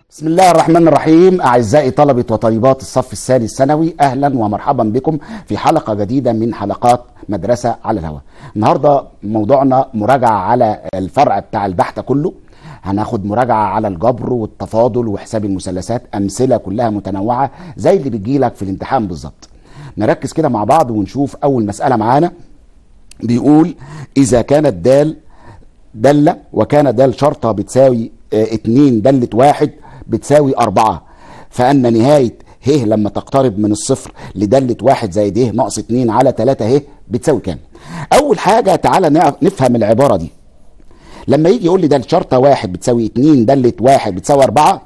بسم الله الرحمن الرحيم أعزائي طلبة وطالبات الصف الثاني الثانوي أهلا ومرحبا بكم في حلقة جديدة من حلقات مدرسة على الهواء النهاردة موضوعنا مراجعة على الفرع بتاع البحث كله هناخد مراجعة على الجبر والتفاضل وحساب المثلثات أمثلة كلها متنوعة زي اللي بتجيلك في الامتحان بالظبط نركز كده مع بعض ونشوف أول مسألة معانا بيقول إذا كانت دال دالة وكان دال شرطة بتساوي اه اتنين دالة واحد بتساوي أربعة فأن نهاية ه لما تقترب من الصفر لدالة واحد زائد ه ناقص اتنين على تلاتة ه بتساوي كام؟ أول حاجة تعالى نفهم العبارة دي لما يجي يقول لي دالة شرطة واحد بتساوي اتنين دالة واحد بتساوي أربعة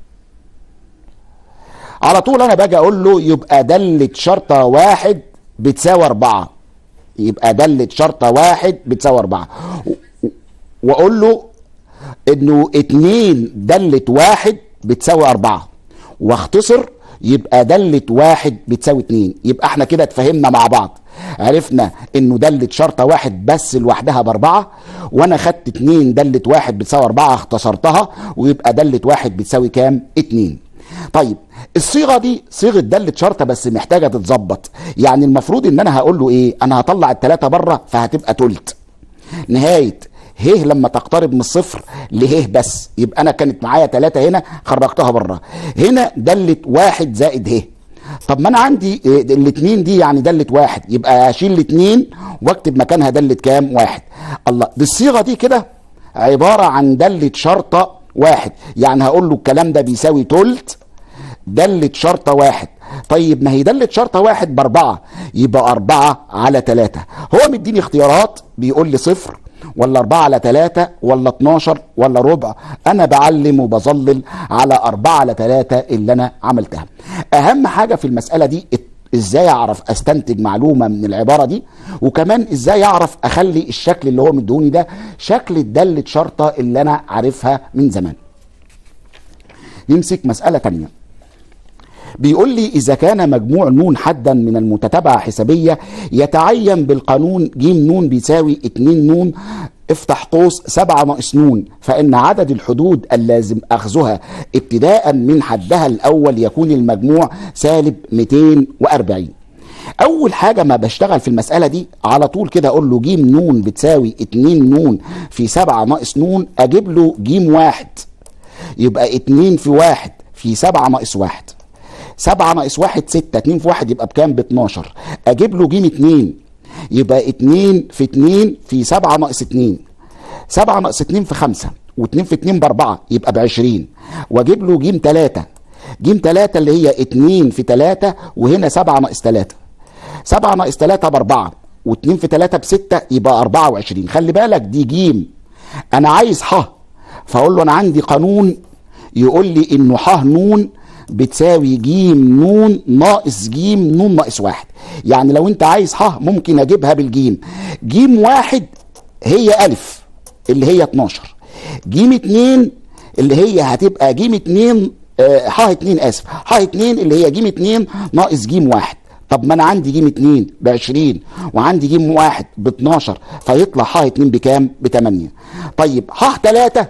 على طول أنا باجي أقول له يبقى دالة شرطة واحد بتساوي أربعة يبقى دالة شرطة واحد بتساوي أربعة وأقول له إنه اتنين دالة واحد بتساوي أربعة واختصر يبقى دالة واحد بتساوي اتنين يبقى احنا كده اتفهمنا مع بعض عرفنا انه دالة شرطة واحد بس لوحدها باربعة وانا خدت اتنين دالة واحد بتساوي اربعة اختصرتها ويبقى دالة واحد بتساوي كام اتنين طيب الصيغه دي صيغه داله شرطه بس محتاجه تتظبط يعني المفروض ان انا هقول له ايه انا هطلع الثلاثه بره فهتبقى تلت نهايه ه لما تقترب من الصفر له بس يبقى انا كانت معايا ثلاثة هنا خرجتها بره هنا دلة واحد زائد ه طب ما انا عندي الاثنين دي يعني دلة واحد يبقى اشيل الاثنين واكتب مكانها دلة كام واحد الله دي الصيغة دي كده عبارة عن دلة شرطة واحد يعني هقول له الكلام ده بيساوي تلت دلة شرطة واحد طيب ما هي دلة شرطة واحد باربعة يبقى أربعة على تلاتة هو مديني اختيارات بيقول لي صفر ولا أربعة على تلاتة ولا اتناشر ولا ربع أنا بعلم وبظلل على أربعة على تلاتة اللي أنا عملتها أهم حاجة في المسألة دي ازاي اعرف استنتج معلومه من العباره دي وكمان ازاي اعرف اخلي الشكل اللي هو مدوني ده شكل داله شرطه اللي انا عارفها من زمان نمسك مساله تانية بيقول لي إذا كان مجموع نون حدا من المتتابعة حسابية يتعين بالقانون ج نون بيساوي 2 نون افتح قوس 7 ناقص نون فإن عدد الحدود اللازم أخذها ابتداء من حدها الأول يكون المجموع سالب 240 اول حاجه ما بشتغل في المساله دي على طول كده اقول له ج نون بتساوي 2 نون في 7 ناقص نون اجيب له ج واحد يبقى 2 في واحد في 7 ناقص واحد 7 ناقص 1 6 2 في 1 يبقى بكام ب 12 اجيب له ج 2 يبقى 2 في 2 في 7 ناقص 2 7 ناقص 2 في 5 و2 في 2 ب 4 يبقى ب 20 واجيب له ج 3 ج 3 اللي هي 2 في 3 وهنا 7 ناقص 3 7 ناقص 3 ب 4 و2 في 3 ب 6 يبقى 24 خلي بالك دي ج انا عايز ح فاقول له انا عندي قانون يقول لي انه ح نون بتساوي ج نون ناقص ج نون ناقص واحد يعني لو انت عايز ح ممكن اجيبها بالجيم ج واحد هي الف اللي هي 12 ج 2 اللي هي هتبقى ج 2 ح 2 اسف ح 2 اللي هي ج 2 ناقص ج واحد طب ما انا عندي ج 2 ب 20 وعندي ج واحد ب 12 فيطلع ح 2 بكام؟ ب 8 طيب ح 3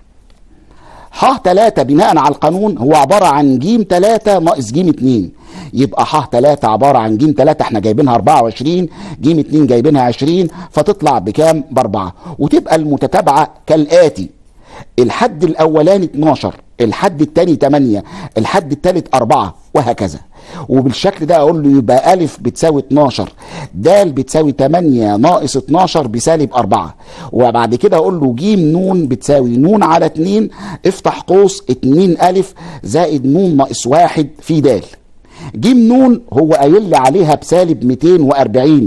ح 3 بناء على القانون هو عباره عن ج 3 ناقص ج 2 يبقى ح 3 عباره عن ج 3 احنا جايبينها 24 ج 2 جايبينها 20 فتطلع بكام؟ ب 4 وتبقى المتتابعه كالاتي الحد الاولاني 12 الحد الثاني 8 الحد الثالث 4 وهكذا وبالشكل ده اقول له يبقى الف بتساوي 12 د بتساوي 8 ناقص 12 بسالب 4 وبعد كده اقول له ج نون بتساوي نون على 2 افتح قوس 2 الف زائد نون ناقص 1 في د ج نون هو قايل لي عليها بسالب 240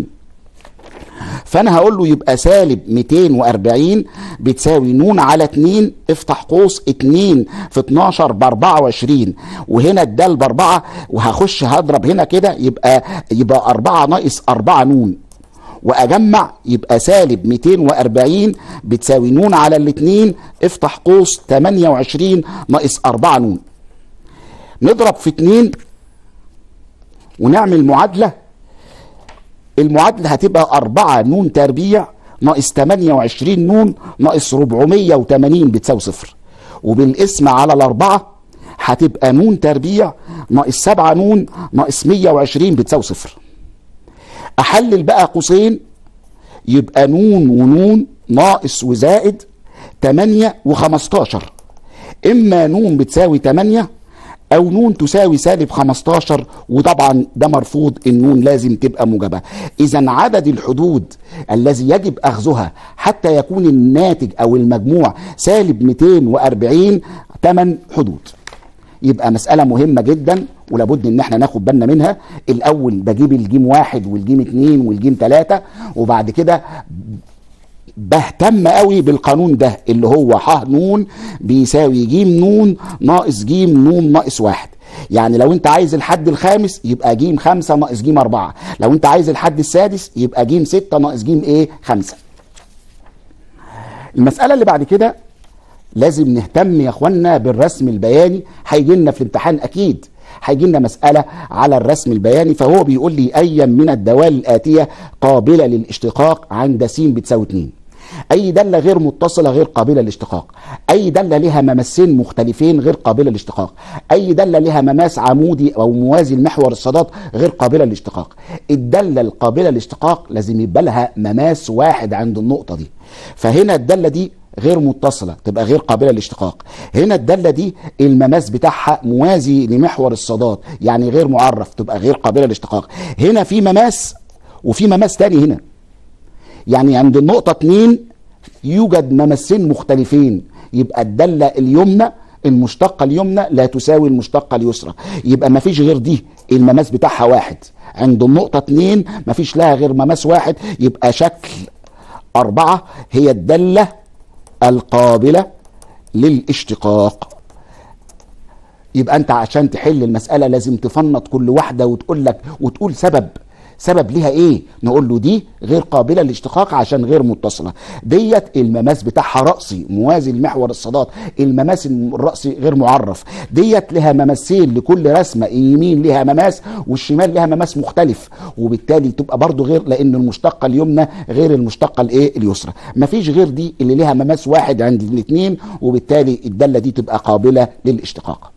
فانا هقول له يبقى سالب 240 بتساوي نون على 2 افتح قوس 2 في 12 ب 24 وهنا الدال ب 4 وهخش هضرب هنا كده يبقى يبقى 4 ناقص 4 نون واجمع يبقى سالب 240 بتساوي نون على الاثنين افتح قوس 28 ناقص 4 نون نضرب في 2 ونعمل معادله المعادلة هتبقى 4 نون تربيع ناقص 28 نون ناقص 480 بتساوي صفر وبالقسم على الأربعة هتبقى نون تربيع ناقص 7 نون ناقص 120 بتساوي صفر احلل بقى قوسين يبقى نون ونون ناقص وزائد 8 و15 اما نون بتساوي 8 او نون تساوي سالب 15 وطبعا ده مرفوض النون لازم تبقى موجبه اذا عدد الحدود الذي يجب اخذها حتى يكون الناتج او المجموع سالب 240 8 حدود يبقى مسألة مهمة جدا ولابد ان احنا ناخد بالنا منها الاول بجيب الجيم واحد والجيم اتنين والجيم تلاتة وبعد كده بهتم قوي بالقانون ده اللي هو ح نون بيساوي جيم نون ناقص جيم نون ناقص واحد يعني لو انت عايز الحد الخامس يبقى جيم خمسة ناقص جيم أربعة لو انت عايز الحد السادس يبقى جيم ستة ناقص جيم ايه خمسة المسألة اللي بعد كده لازم نهتم يا اخوانا بالرسم البياني هيجي لنا في الامتحان اكيد هيجي لنا مسألة على الرسم البياني فهو بيقول لي أي من الدوال الآتية قابلة للاشتقاق عند س بتساوي 2 اي داله غير متصله غير قابله للاشتقاق اي داله لها ممسين مختلفين غير قابله للاشتقاق اي داله لها مماس عمودي او موازي لمحور الصادات غير قابله للاشتقاق الداله القابله للاشتقاق لازم يبقى لها مماس واحد عند النقطه دي فهنا الداله دي غير متصله تبقى غير قابله للاشتقاق هنا الداله دي المماس بتاعها موازي لمحور الصادات يعني غير معرف تبقى غير قابله للاشتقاق هنا في مماس وفي مماس تاني هنا يعني عند النقطة 2 يوجد ممسين مختلفين يبقى الدالة اليمنى المشتقة اليمنى لا تساوي المشتقة اليسرى يبقى ما فيش غير دي المماس بتاعها واحد عند النقطة 2 ما فيش لها غير مماس واحد يبقى شكل أربعة هي الدالة القابلة للاشتقاق يبقى أنت عشان تحل المسألة لازم تفنط كل واحدة وتقول لك وتقول سبب سبب ليها ايه نقول له دي غير قابله للاشتقاق عشان غير متصله ديت المماس بتاعها راسي موازي لمحور الصادات المماس الراسي غير معرف ديت لها مماسين لكل رسمه اليمين لها مماس والشمال لها مماس مختلف وبالتالي تبقى برضو غير لان المشتقه اليمنى غير المشتقه الايه اليسرى مفيش غير دي اللي لها مماس واحد عند الاثنين وبالتالي الداله دي تبقى قابله للاشتقاق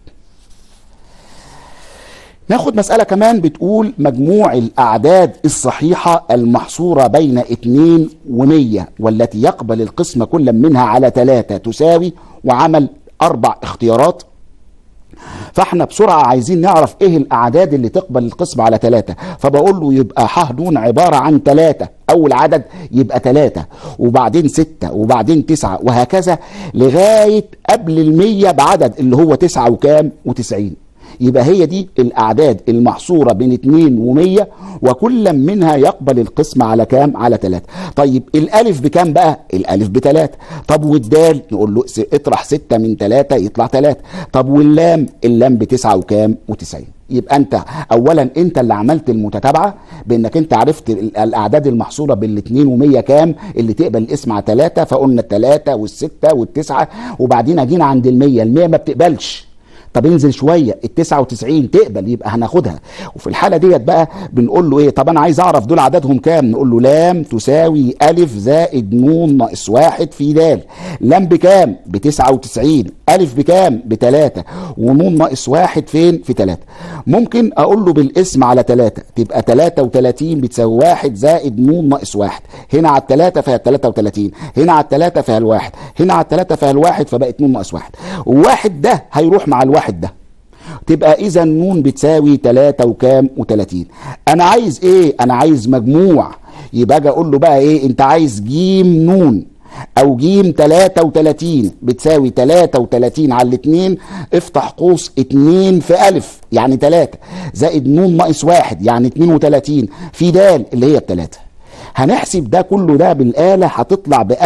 ناخد مسألة كمان بتقول مجموع الأعداد الصحيحة المحصورة بين 2 و100 والتي يقبل القسم كل منها على 3 تساوي وعمل أربع اختيارات فاحنا بسرعة عايزين نعرف ايه الأعداد اللي تقبل القسم على 3 فبقول له يبقى ح ن عبارة عن 3 أول عدد يبقى 3 وبعدين 6 وبعدين 9 وهكذا لغاية قبل المية بعدد اللي هو 9 وكام و90 يبقى هي دي الأعداد المحصورة بين 2 و100 وكل منها يقبل القسم على كام؟ على 3 طيب الألف بكام بقى؟ الألف بتلاتة طب والدال نقول له اطرح 6 من 3 يطلع 3 طب واللام اللام بتسعة وكام؟ و90 يبقى انت اولا انت اللي عملت المتتابعه بانك انت عرفت الاعداد المحصوره بالاثنين ومية كام اللي تقبل الاسم على ثلاثه فقلنا الثلاثه والسته والتسعه وبعدين جينا عند المية المية ما بتقبلش طب انزل شويه ال 99 تقبل يبقى هناخدها وفي الحاله ديت بقى بنقول له ايه طب انا عايز اعرف دول عددهم كام نقول له لام تساوي الف زائد نون ناقص واحد في د لام بكام ب 99 الف بكام بتلاتة ونون ناقص واحد فين في تلاتة ممكن اقول له بالاسم على تلاتة تبقى 33 بتساوي واحد زائد نون ناقص واحد هنا على التلاتة فهي 33 هنا على التلاتة فهي الواحد هنا على التلاتة فهي الواحد فبقت نون ناقص واحد وواحد ده هيروح مع الواحد ده تبقى اذا نون بتساوي 3 وكام و30 انا عايز ايه انا عايز مجموع يبقى اجي اقول له بقى ايه انت عايز جيم نون او جيم 33 بتساوي 33 على الاثنين افتح قوس 2 في الف يعني 3 زائد نون ناقص 1 يعني 32 في د اللي هي بتلاتة هنحسب ده كله ده بالآلة هتطلع ب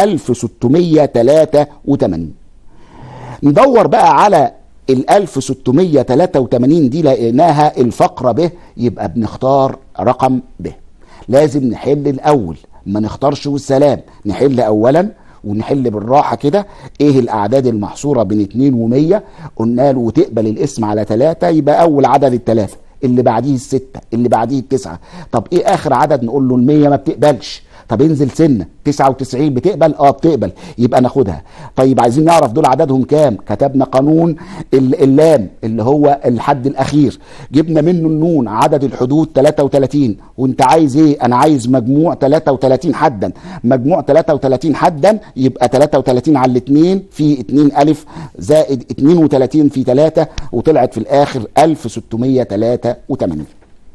1683 ندور بقى على ال 1683 دي لقيناها الفقرة ب يبقى بنختار رقم ب لازم نحل الأول ما نختارش والسلام نحل أولا ونحل بالراحة كده ايه الأعداد المحصورة بين 2 و100 قلنا له وتقبل الاسم على 3 يبقى أول عدد الثلاثة اللي بعديه الستة اللي بعديه التسعة طب ايه آخر عدد نقول له المية ما بتقبلش طب انزل سنه 99 بتقبل اه بتقبل يبقى ناخدها طيب عايزين نعرف دول عددهم كام كتبنا قانون ال- اللام اللي هو الحد الاخير جبنا منه النون عدد الحدود 33 وانت عايز ايه انا عايز مجموع 33 حدا مجموع 33 حدا يبقى 33 على الاثنين في 2 الف زائد 32 في 3 وطلعت في الاخر 1683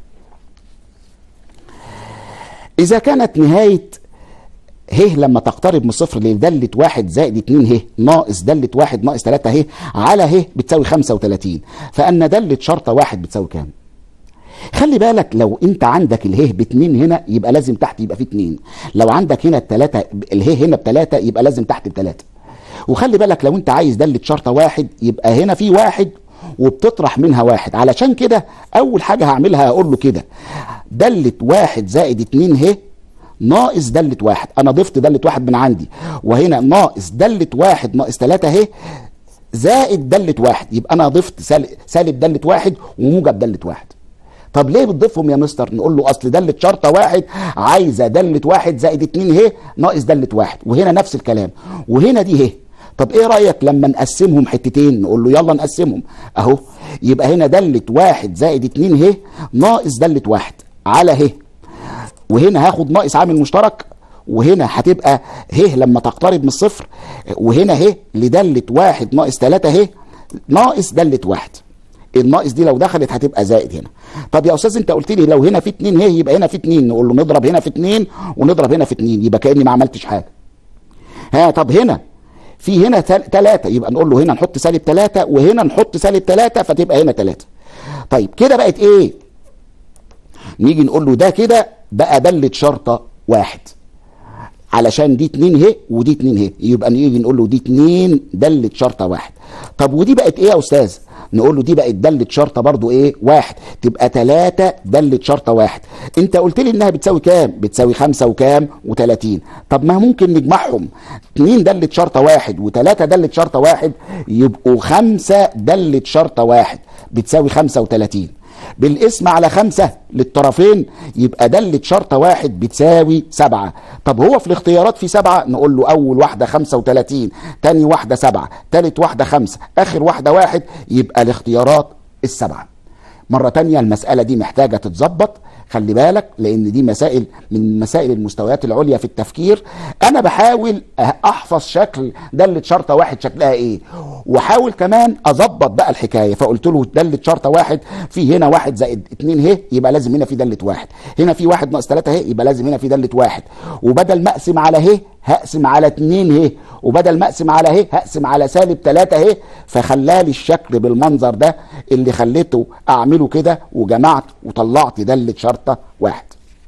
إذا كانت نهاية ه لما تقترب من صفر لدالة واحد زائد اتنين ه ناقص دالة واحد ناقص تلاتة ه على ه بتساوي خمسة وتلاتين فأن دالة شرطة واحد بتساوي كام؟ خلي بالك لو انت عندك اله باتنين هنا يبقى لازم تحت يبقى فيه اتنين لو عندك هنا التلاتة اله هنا بتلاتة يبقى لازم تحت بتلاتة وخلي بالك لو انت عايز دالة شرطة واحد يبقى هنا في واحد وبتطرح منها واحد علشان كده اول حاجة هعملها هقول له كده دالة واحد زائد اتنين ه ناقص دالة واحد انا ضفت دالة واحد من عندي وهنا ناقص دالة واحد ناقص تلاتة اهي زائد دالة واحد يبقى انا ضفت سال- سالب دالة واحد وموجب دالة واحد طب ليه بتضيفهم يا مستر نقول له اصل دالة شرطة واحد عايزة دالة واحد زائد اتنين ه ناقص دالة واحد وهنا نفس الكلام وهنا دي ه طب ايه رأيك لما نقسمهم حتتين نقول له يلا نقسمهم اهو يبقى هنا دالة واحد زائد اتنين ه ناقص دالة واحد على ه وهنا هاخد ناقص عامل مشترك وهنا هتبقى ه لما تقترب من الصفر وهنا ه لدالة واحد ناقص تلاتة ه ناقص دالة واحد الناقص دي لو دخلت هتبقى زائد هنا طب يا استاذ انت قلت لي لو هنا في اتنين ه يبقى هنا في اتنين نقول له نضرب هنا في اتنين ونضرب هنا في اتنين يبقى كاني ما عملتش حاجه ها طب هنا في هنا تل- تلاتة يبقى نقول له هنا نحط سالب تلاتة وهنا نحط سالب تلاتة فتبقى هنا تلاتة طيب كده بقت ايه نيجي نقول له ده كده بقى دالة شرطة واحد علشان دي اتنين ه ودي اتنين ه يبقى نيجي نقول له دي اتنين دالة شرطة واحد طب ودي بقت ايه يا استاذ نقول له دي بقت دالة شرطة برضو ايه واحد تبقى تلاتة دالة شرطة واحد انت قلت لي انها بتساوي كام بتساوي خمسة وكام وتلاتين طب ما ممكن نجمعهم اتنين دالة شرطة واحد وتلاتة دالة شرطة واحد يبقوا خمسة دالة شرطة واحد بتساوي خمسة وتلاتين بالاسم على خمسة للطرفين يبقى دالة شرطة واحد بتساوي سبعة طب هو في الاختيارات في سبعة نقول له أول واحدة خمسة وتلاتين تاني واحدة سبعة تالت واحدة خمسة آخر واحدة واحد يبقى الاختيارات السبعة مرة تانية المسألة دي محتاجة تتظبط خلي بالك لان دي مسائل من مسائل المستويات العليا في التفكير انا بحاول احفظ شكل دالة شرطة واحد شكلها ايه وحاول كمان اظبط بقى الحكاية فقلت له دالة شرطة واحد في هنا واحد زائد اتنين ه يبقى لازم هنا في دالة واحد هنا في واحد ناقص تلاتة ه يبقى لازم هنا في دالة واحد وبدل ما اقسم على ه هقسم على اتنين ه وبدل ما اقسم على ه هقسم على سالب تلاتة ه فخلالي الشكل بالمنظر ده اللي خليته اعمله كده وجمعت وطلعت دالة شرطة واحد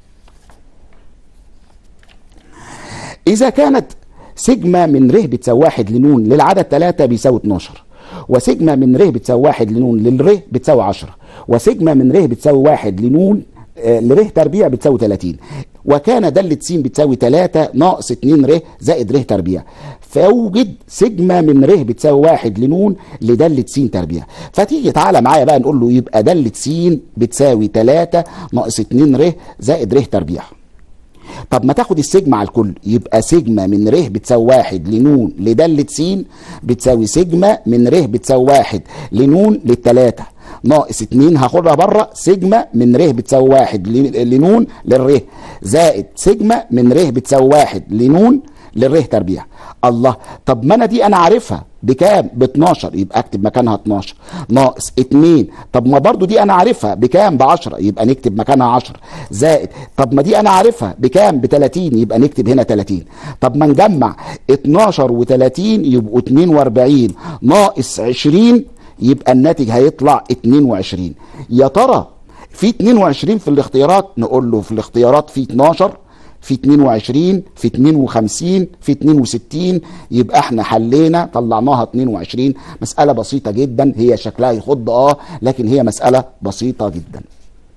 إذا كانت سيجما من ر بتساوي واحد لنون للعدد 3 بيساوي 12 وسيجما من ر بتساوي واحد لنون للر بتساوي 10 وسيجما من ر بتساوي واحد لنون آه، لر تربيع بتساوي 30 وكان دالة س بتساوي 3 ناقص 2 ر زائد ر تربيع فاوجد سيجما من ر بتساوي واحد لنون لدالة س تربيع فتيجي تعالى معايا بقى نقول له يبقى دالة س بتساوي 3 ناقص 2 ر زائد ر تربيع طب ما تاخد السيجما على الكل يبقى سيجما من ر بتساوي واحد لنون لدالة س بتساوي سيجما من ر بتساوي واحد لنون للتلاتة ناقص اتنين هاخدها بره سيجما من ر بتساوي واحد ل- لنون للر زائد سيجما من ر بتساوي واحد لنون للر تربيع الله طب ما انا دي انا عارفها بكام ب 12 يبقى اكتب مكانها 12 ناقص 2 طب ما برضو دي انا عارفها بكام ب 10 يبقى نكتب مكانها 10 زائد طب ما دي انا عارفها بكام ب 30 يبقى نكتب هنا 30 طب ما نجمع 12 و30 يبقوا 42 ناقص 20 يبقى الناتج هيطلع 22 يا ترى في 22 في الاختيارات نقول له في الاختيارات في 12 في 22 في 52 في 62 يبقى احنا حلينا طلعناها 22 مسألة بسيطة جدا هي شكلها يخض اه لكن هي مسألة بسيطة جدا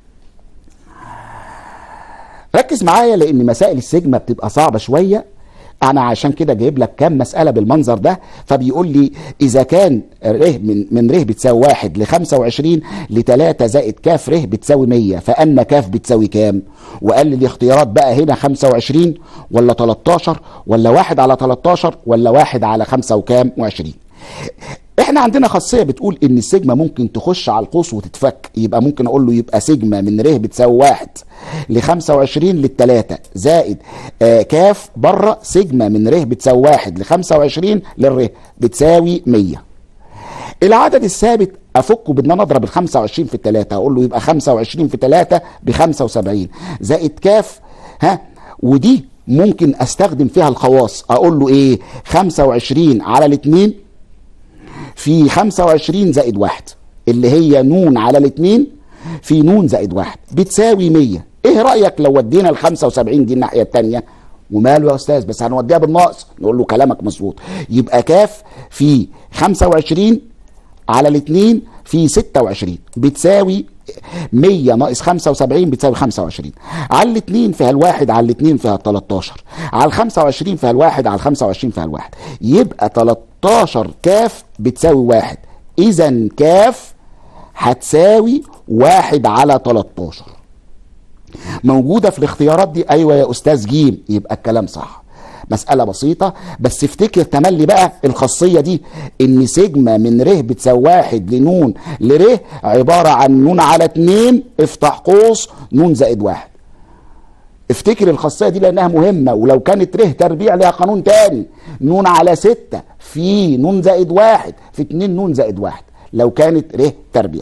ركز معايا لان مسائل السجمة بتبقى صعبة شوية انا عشان كده جايب لك كام مساله بالمنظر ده فبيقول لي اذا كان ر من من ر بتساوي 1 ل 25 ل 3 زائد كاف ر بتساوي 100 فان كاف بتساوي كام وقال لي الاختيارات بقى هنا 25 ولا 13 ولا 1 على 13 ولا 1 على 5 وكام و20 احنا عندنا خاصيه بتقول ان السيجما ممكن تخش على القوس وتتفك يبقى ممكن اقول له يبقى سيجما من ر بتساوي 1 ل 25 للتلاتة زائد آه كاف بره سيجما من ر بتساوي 1 ل 25 للر بتساوي 100 العدد الثابت افكه بان انا اضرب ال 25 في التلاتة اقول له يبقى 25 في 3 ب 75 زائد كاف ها ودي ممكن استخدم فيها الخواص اقول له ايه 25 على الاثنين في 25 زائد واحد اللي هي نون على الاثنين في نون زائد واحد بتساوي 100 ايه رايك لو ودينا ال 75 دي الناحيه الثانيه وماله يا استاذ بس هنوديها بالناقص نقول له كلامك مظبوط يبقى كاف في 25 على الاثنين في 26 بتساوي 100 ناقص 75 بتساوي 25 على الاثنين فيها الواحد على الاثنين فيها 13 على ال 25 فيها الواحد على ال 25 فيها الواحد يبقى 13 كاف بتساوي واحد اذا كاف هتساوي واحد على 13 موجوده في الاختيارات دي ايوه يا استاذ جيم يبقى الكلام صح مسألة بسيطة بس افتكر تملي بقى الخاصية دي ان سيجما من ر بتساوي واحد لنون لر عبارة عن نون على اتنين افتح قوس نون زائد واحد افتكر الخاصية دي لانها مهمة ولو كانت ر تربيع ليها قانون تاني نون على ستة في نون زائد واحد في اتنين نون زائد واحد لو كانت ر تربيع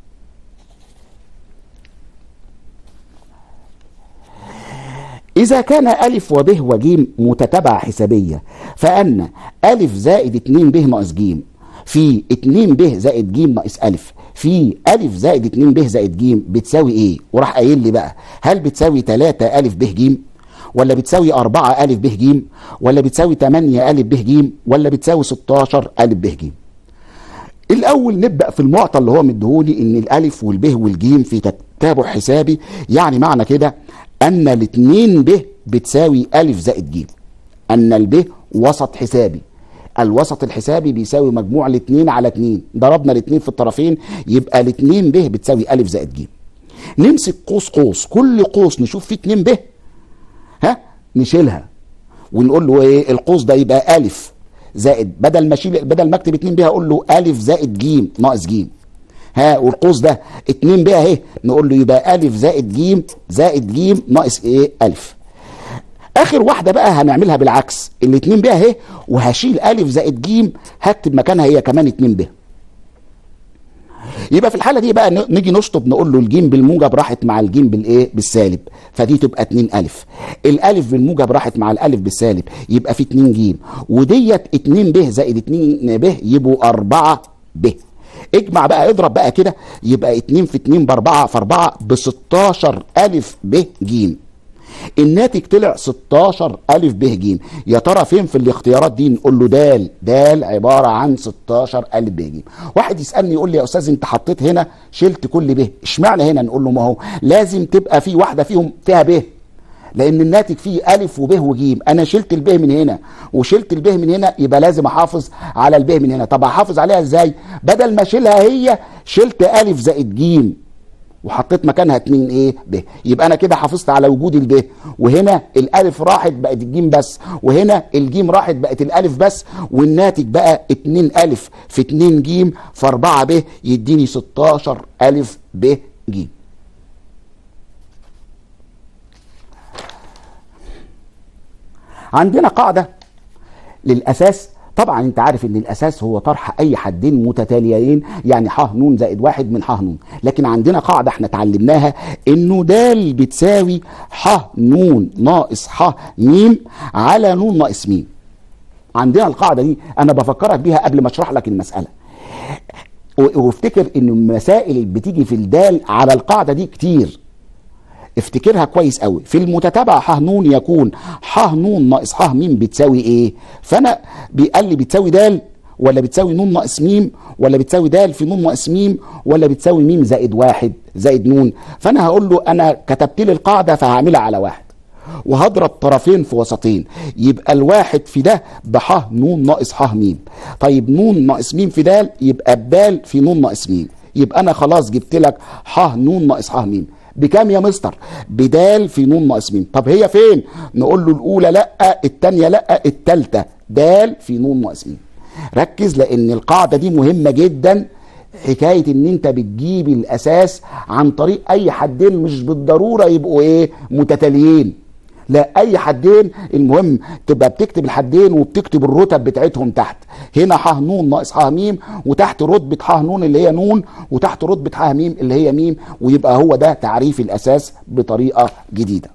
إذا كان ألف وب وج متتابعة حسابية فأن ألف زائد 2 ب ناقص ج في 2 ب زائد ج ناقص ألف في ألف زائد 2 ب زائد ج بتساوي إيه؟ وراح قايل لي بقى هل بتساوي 3 ألف ب ج ولا بتساوي 4 ألف ب ج ولا بتساوي 8 ألف ب ج ولا بتساوي 16 ألف ب ج الأول نبدأ في المعطى اللي هو مديهولي إن الألف والب والجيم في تتابع حسابي يعني معنى كده أن الاتنين ب بتساوي ألف زائد ج أن الب وسط حسابي الوسط الحسابي بيساوي مجموع الاتنين على اتنين ضربنا الاتنين في الطرفين يبقى الاتنين ب بتساوي ألف زائد ج نمسك قوس قوس كل قوس نشوف فيه اتنين ب ها نشيلها ونقول له ايه القوس ده يبقى ألف زائد بدل ما اشيل بدل ما اكتب 2 ب هقول له ألف زائد ج ناقص ج ها والقوس ده 2 ب اهي نقول له يبقى الف زائد ج زائد ج ناقص ايه الف اخر واحده بقى هنعملها بالعكس الاتنين ب اهي وهشيل الف زائد ج هكتب مكانها هي كمان 2 ب يبقى في الحاله دي بقى نيجي نشطب نقول له الجيم بالموجب راحت مع الجيم بالايه بالسالب فدي تبقى 2 الف الالف بالموجب راحت مع الالف بالسالب يبقى في 2 جيم وديت 2 ب زائد 2 ب يبقوا 4 ب اجمع بقى اضرب بقى كده يبقى 2 في 2 ب 4 في 4 ب 16 الف ب ج الناتج طلع 16 الف ب ج يا ترى فين في الاختيارات دي نقول له دال دال عباره عن 16 الف ب ج واحد يسالني يقول لي يا استاذ انت حطيت هنا شلت كل ب اشمعنى هنا نقول له ما هو لازم تبقى في واحده فيهم فيها ب لان الناتج فيه الف وب وج انا شلت الب من هنا وشلت الب من هنا يبقى لازم احافظ على الب من هنا طب احافظ عليها ازاي بدل ما اشيلها هي شلت الف زائد ج وحطيت مكانها 2 ايه ب يبقى انا كده حافظت على وجود الب وهنا الالف راحت بقت الجيم بس وهنا الجيم راحت بقت الالف بس والناتج بقى 2 الف في 2 ج في 4 ب يديني 16 الف ب ج عندنا قاعدة للأساس طبعا انت عارف ان الاساس هو طرح اي حدين متتاليين يعني ح ن زائد واحد من ح ن لكن عندنا قاعده احنا اتعلمناها انه د بتساوي ح ن ناقص ح م على ن ناقص م عندنا القاعده دي انا بفكرك بيها قبل ما اشرح لك المساله وافتكر ان المسائل اللي بتيجي في الدال على القاعده دي كتير افتكرها كويس قوي في المتتابعه ح ن يكون ح ن ناقص ح م بتساوي ايه فانا قال لي بتساوي د ولا بتساوي ن ناقص م ولا بتساوي د في ن ناقص م ولا بتساوي م زائد واحد زائد ن فانا هقول له انا كتبت لي القاعده فهعملها على واحد وهضرب طرفين في وسطين يبقى الواحد في ده بح نون ناقص ح م طيب نون ناقص م في د يبقى بدال في نون ناقص م يبقى انا خلاص جبت لك ح نون ناقص ح م بكام يا مستر بدال في نون ناقص م طب هي فين نقول له الاولى لا الثانيه لا الثالثه دال في نون ناقص م ركز لان القاعده دي مهمه جدا حكايه ان انت بتجيب الاساس عن طريق اي حدين مش بالضروره يبقوا ايه متتاليين لا اي حدين المهم تبقى بتكتب الحدين وبتكتب الرتب بتاعتهم تحت هنا ح نون ناقص ح م وتحت رتبه ح نون اللي هي نون وتحت رتبه ح م اللي هي م ويبقى هو ده تعريف الاساس بطريقه جديده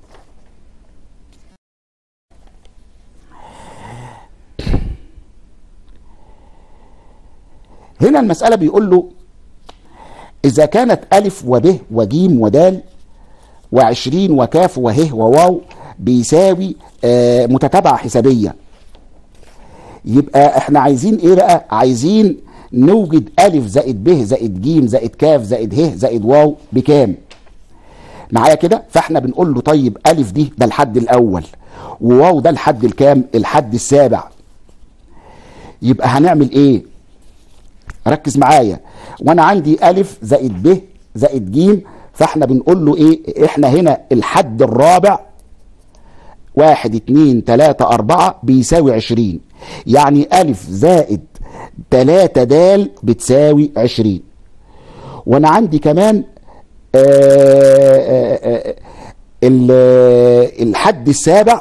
هنا المسألة بيقول له إذا كانت ألف وب وجيم ودال وعشرين وكاف وه وواو بيساوي آه متتابعة حسابية يبقى احنا عايزين ايه بقى عايزين نوجد ألف زائد ب زائد جيم زائد كاف زائد ه زائد واو بكام معايا كده فاحنا بنقول له طيب ألف دي ده الحد الأول وواو ده الحد الكام الحد السابع يبقى هنعمل ايه ركز معايا وانا عندي الف زائد ب زائد ج فاحنا بنقول له ايه احنا هنا الحد الرابع واحد اتنين تلاتة اربعة بيساوي عشرين يعني الف زائد تلاتة دال بتساوي عشرين وانا عندي كمان آآ آآ الحد السابع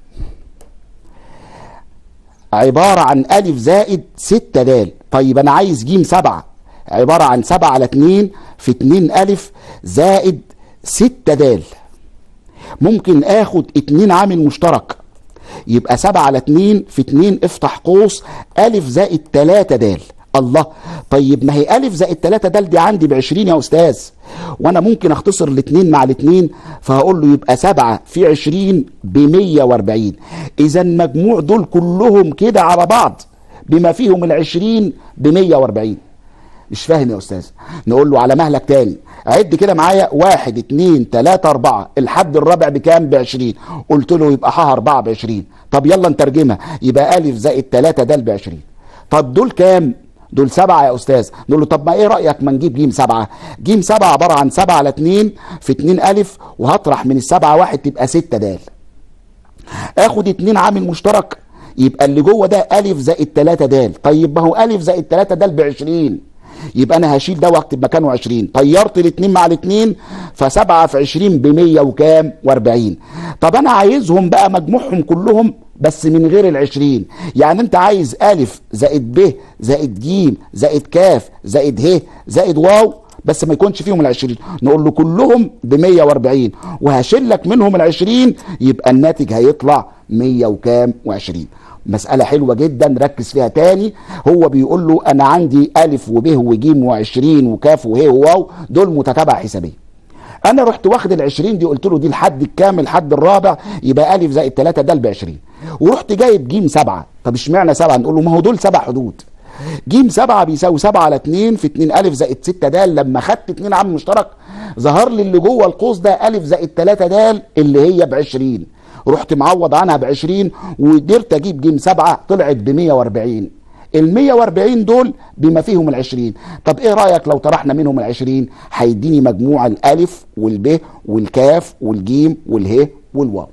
عبارة عن ألف زائد ستة دال طيب أنا عايز جيم سبعة عبارة عن سبعة على اتنين في اتنين ألف زائد ستة دال ممكن آخد اتنين عامل مشترك يبقى سبعة على اتنين في اتنين افتح قوس ألف زائد تلاتة دال الله طيب ما هي ألف زائد تلاتة دال دي عندي بعشرين يا أستاذ وأنا ممكن أختصر الاتنين مع الاتنين فهقول له يبقى سبعة في عشرين بمية واربعين إذا مجموع دول كلهم كده على بعض بما فيهم العشرين بمية واربعين مش فاهم يا أستاذ نقول له على مهلك تاني عد كده معايا واحد اتنين تلاتة أربعة الحد الرابع بكام بعشرين قلت له يبقى ح أربعة بعشرين طب يلا نترجمها يبقى ألف زائد تلاتة دال بعشرين طب دول كام دول سبعة يا أستاذ نقول له طب ما إيه رأيك ما نجيب جيم سبعة جيم سبعة عبارة عن سبعة على اتنين في اتنين ألف وهطرح من السبعة واحد تبقى ستة دال آخد اتنين عامل مشترك يبقى اللي جوه ده ألف زائد تلاتة دال طيب ما هو ألف زائد تلاتة دال بعشرين يبقى انا هشيل ده واكتب مكانه 20 طيرت الاثنين مع الاثنين فسبعة في 20 ب 100 وكام و40 طب انا عايزهم بقى مجموعهم كلهم بس من غير ال 20 يعني انت عايز الف زائد ب زائد ج زائد كاف زائد ه زائد واو بس ما يكونش فيهم ال 20 نقول له كلهم ب 140 وهشيل لك منهم ال 20 يبقى الناتج هيطلع 100 وكام و20 مسألة حلوة جدا ركز فيها تاني هو بيقول له أنا عندي ألف وب وج وعشرين وكاف وه وواو دول متتابعة حسابية أنا رحت واخد العشرين دي قلت له دي الحد الكامل الحد الرابع يبقى ألف زائد تلاتة ده بعشرين ورحت جايب جيم سبعة طب اشمعنى سبعة نقول له ما هو دول سبع حدود جيم سبعة بيساوي سبعة على اتنين في اتنين ألف زائد ستة دال لما خدت اتنين عامل مشترك ظهر لي اللي جوه القوس ده ألف زائد تلاتة دال اللي هي بعشرين رحت معوض عنها ب 20 وقدرت اجيب جيم سبعه طلعت ب 140 ال 140 دول بما فيهم ال 20 طب ايه رايك لو طرحنا منهم ال 20 هيديني مجموع الالف والب والكاف والجيم واله والواو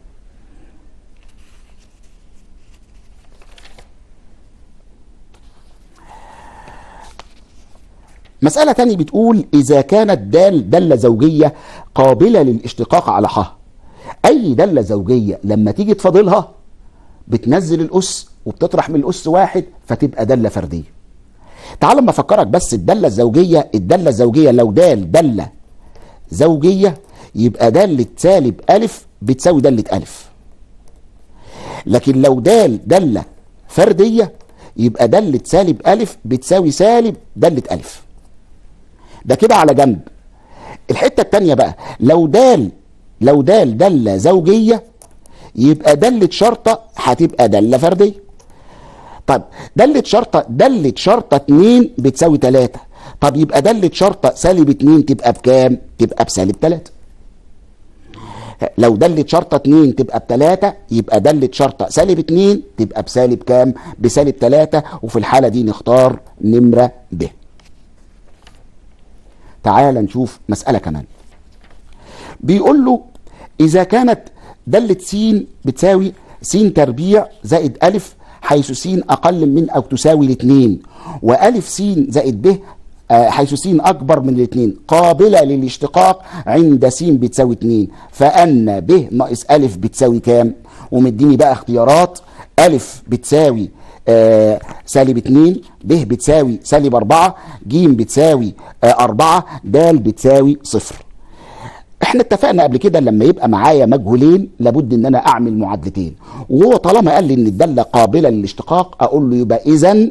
مسألة تانية بتقول إذا كانت دال دالة زوجية قابلة للاشتقاق على ح اي داله زوجيه لما تيجي تفاضلها بتنزل الاس وبتطرح من الاس واحد فتبقى داله فرديه تعال لما افكرك بس الداله الزوجيه الداله الزوجيه لو دال داله زوجيه يبقى داله سالب الف بتساوي داله الف لكن لو دال داله فرديه يبقى داله سالب الف بتساوي سالب داله الف ده كده على جنب الحته الثانيه بقى لو دال لو دال دالة زوجية يبقى دالة شرطة هتبقى دالة فردية طب دالة شرطة دالة شرطة اتنين بتساوي تلاتة طب يبقى دالة شرطة سالب اتنين تبقى بكام؟ تبقى بسالب تلاتة لو دالة شرطة 2 تبقى بتلاتة يبقى دالة شرطة سالب 2 تبقى بسالب كام؟ بسالب 3 وفي الحالة دي نختار نمرة ب. تعال نشوف مسألة كمان. بيقول له إذا كانت دالة س بتساوي س تربيع زائد ألف حيث س أقل من أو تساوي الاثنين وألف س زائد ب آه، حيث س أكبر من الاثنين قابلة للاشتقاق عند س بتساوي 2 فأن ب ناقص ألف بتساوي كام؟ ومديني بقى اختيارات ألف بتساوي آه سالب 2 ب بتساوي سالب 4 ج بتساوي آه 4 د بتساوي صفر احنا اتفقنا قبل كده لما يبقى معايا مجهولين لابد ان انا اعمل معادلتين وهو طالما قال لي ان الداله قابله للاشتقاق اقول له يبقى اذا